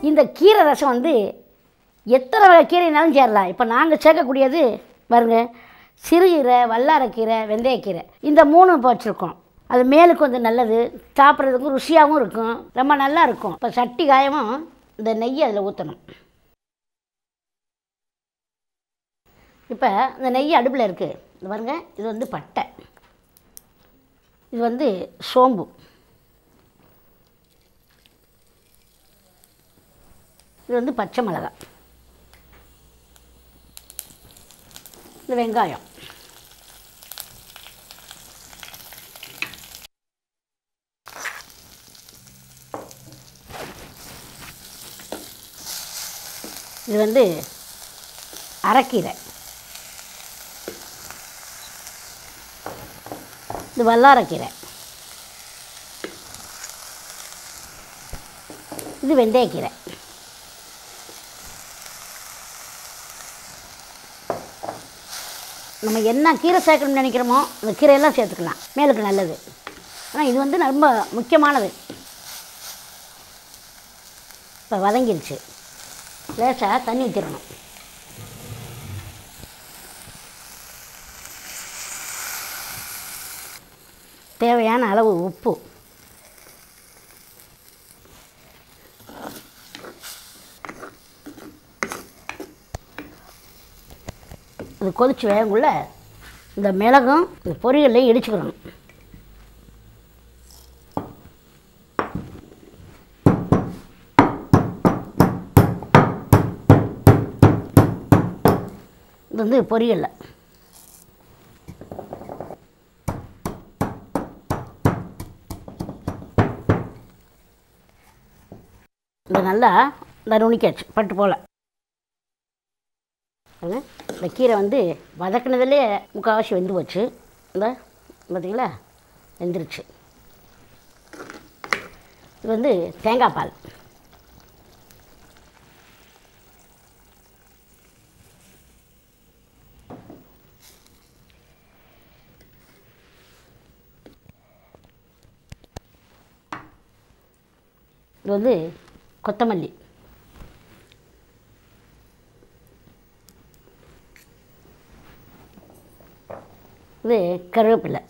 இந்த கீரை ரசம் வந்து எத்தனை வகை கீரைனாலும் சேரலாம் இப்போ நாங்கள் சேர்க்கக்கூடியது பாருங்க சிறுகீரை வல்லாரக்கீரை வெந்தயக்கீரை இந்த மூணும் இப்போ வச்சுருக்கோம் அது மேலுக்கு வந்து நல்லது சாப்பிட்றதுக்கும் ருசியாகவும் இருக்கும் ரொம்ப நல்லா இருக்கும் இப்போ சட்டி காயமும் இந்த நெய்யை அதில் ஊற்றணும் இப்போ இந்த நெய் அடுப்பில் இருக்குது இது பாருங்க இது வந்து பட்டை இது வந்து சோம்பு இது வந்து பச்சை மிளகாய் இது வெங்காயம் இது வந்து அரைக்கீரை இது வல்லாரக்கீரை இது வெந்தயக்கீரை நம்ம என்ன கீரை சேர்க்கணும்னு நினைக்கிறோமோ அந்த கீரையெல்லாம் சேர்த்துக்கலாம் மேலுக்கு நல்லது ஆனால் இது வந்து ரொம்ப முக்கியமானது இப்போ வதங்கிருச்சு லேசாக தண்ணி ஊற்றிடணும் தேவையான அளவு உப்பு இது கொதிச்சு வேகக்குள்ள இந்த மிளகும் இந்த பொரியலையும் இடிச்சுக்கிறணும் இது வந்து பொரியல்ல இந்த நல்லா இந்த நுணிக்காச்சு பட்டு போல் பாருங்க, இந்த கீரை வந்து வதக்குனதுலே முக்கால்வாசி வெந்து போச்சு இந்த பார்த்தீங்களா வெந்துருச்சு இது வந்து தேங்காய் பால் இது வந்து கொத்தமல்லி இது கருவேப்பிலை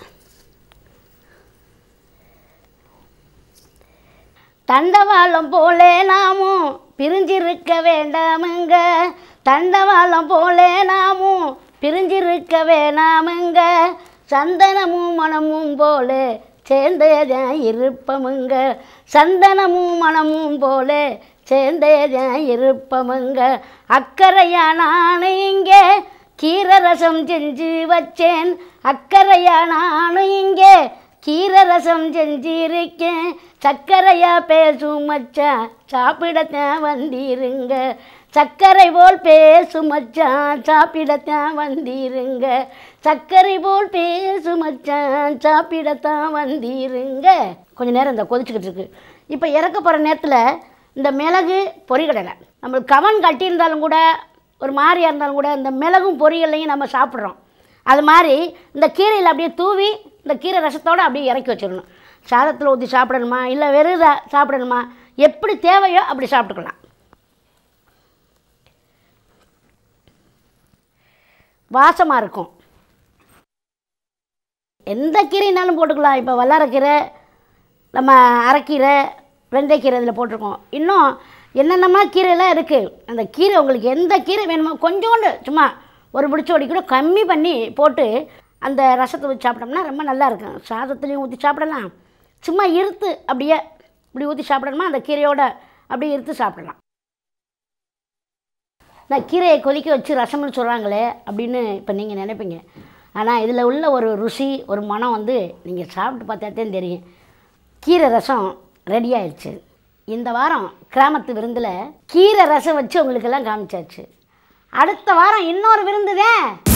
தண்டவாளம் போலே நாமும் பிரிஞ்சிருக்க வேண்டாமுங்க தண்டவாளம் போலே நாமும் பிரிஞ்சிருக்க வேணாமுங்க சந்தனமும் மனமும் போலே சேர்ந்தேதான் இருப்பமுங்க சந்தனமும் மனமும் போலே சேர்ந்தேதான் இருப்பமுங்க அக்கறையா நானும் இங்கே கீரை ரசம் செஞ்சு வச்சேன் அக்கறையா நானும் இங்கே கீரை ரசம் செஞ்சிருக்கேன் சர்க்கரையா பேசும் மச்சான் சாப்பிடத்தான் வந்தீருங்க சர்க்கரை போல் பேசும் மச்சான் சாப்பிடத்தான் வந்தீருங்க சர்க்கரை போல் பேசும் மச்சான் சாப்பிடத்தான் வந்தீருங்க கொஞ்ச நேரம் இந்த கொதிச்சுக்கிட்டு இருக்கு இப்போ இறக்க போகிற நேரத்தில் இந்த மிளகு பொரிகடலை நம்மளுக்கு கவன் கட்டியிருந்தாலும் கூட ஒரு மாதிரியாக இருந்தாலும் கூட இந்த மிளகும் பொரியலையும் நம்ம சாப்பிட்றோம் அது மாதிரி இந்த கீரையில் அப்படியே தூவி இந்த கீரை ரசத்தோடு அப்படியே இறக்கி வச்சிடணும் சாதத்தில் ஊற்றி சாப்பிடணுமா இல்லை வெறும் இதை சாப்பிடணுமா எப்படி தேவையோ அப்படி சாப்பிட்டுக்கலாம் வாசமாக இருக்கும் எந்த கீரைனாலும் போட்டுக்கலாம் இப்போ வல்லாரக்கீரை நம்ம அரைக்கீரை வெண்டைக்கீரை இதில் போட்டிருக்கோம் இன்னும் என்னென்னமா கீரைலாம் இருக்குது அந்த கீரை உங்களுக்கு எந்த கீரை வேணுமோ கொஞ்சோண்டு சும்மா ஒரு பிடிச்சோடி கூட கம்மி பண்ணி போட்டு அந்த ரசத்தை ஊற்றி சாப்பிட்டோம்னா ரொம்ப நல்லா இருக்கும் சாதத்துலேயும் ஊற்றி சாப்பிடலாம் சும்மா இருத்து அப்படியே இப்படி ஊற்றி சாப்பிடணுமா அந்த கீரையோட அப்படியே இருத்து சாப்பிடலாம் இந்த கீரையை கொதிக்க வச்சு ரசம்னு சொல்கிறாங்களே அப்படின்னு இப்போ நீங்கள் நினைப்பீங்க ஆனால் இதில் உள்ள ஒரு ருசி ஒரு மனம் வந்து நீங்கள் சாப்பிட்டு பார்த்தாதான் தெரியும் கீரை ரசம் ரெடி ஆயிடுச்சு இந்த வாரம் கிராமத்து விருந்தில் கீரை ரசம் வச்சு உங்களுக்கெல்லாம் காமிச்சாச்சு அடுத்த வாரம் இன்னொரு விருந்து தான்